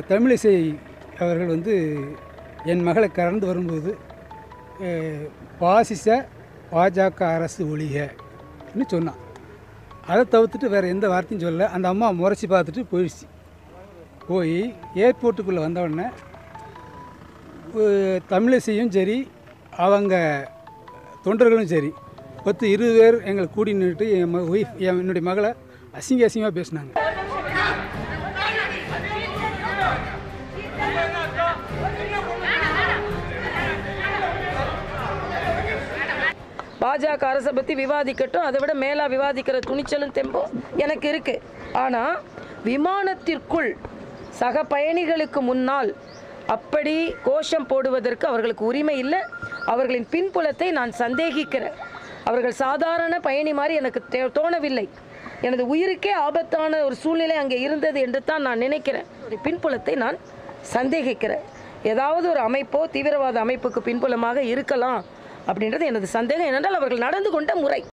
தமிழிசை அவர்கள் வந்து என் மகளை கறந்து வரும்போது அஹ், பாசிச பாஜக அரசு ஒழிகன்னு சொன்னான் அதை தவிர்த்துட்டு வேறு எந்த வார்த்தையும் சொல்லல அந்த அம்மா முறைச்சி பார்த்துட்டு போயிடுச்சு போய் ஏர்போர்ட்டுக்குள்ளே வந்த உடனே அஹ், தமிழிசையும் சரி அவங்க தொண்டர்களும் சரி பத்து இருபது பேர் எங்களை கூடி நின்றுட்டு என் ம ஒய்ஃப் என் என்னுடைய மகளை அசிங்க அசிங்கமாக பேசினாங்க பாஜக அரசை பற்றி விவாதிக்கட்டும் அதை விட மேலாக விவாதிக்கிற துணிச்சலும் தெம்பும் எனக்கு இருக்கு ஆனால் விமானத்திற்குள் சக பயணிகளுக்கு முன்னால் அப்படி கோஷம் போடுவதற்கு அவர்களுக்கு உரிமை இல்லை அவர்களின் பின்புலத்தை நான் சந்தேகிக்கிறேன் அவர்கள் சாதாரண பயணி மாதிரி எனக்கு தே- தோணவில்லை எனது உயிருக்கே ஆபத்தான ஒரு சூழ்நிலை அங்கே இருந்தது என்று தான் நான் நினைக்கிறேன் ஒரு பின்புலத்தை நான் சந்தேகிக்கிறேன் ஏதாவது ஒரு அமைப்போ தீவிரவாத அமைப்புக்கு பின்புலமாக இருக்கலாம் அப்படின்றது எனது சந்தேகம் ஏனென்றால் அவர்கள் நடந்து கொண்ட முறை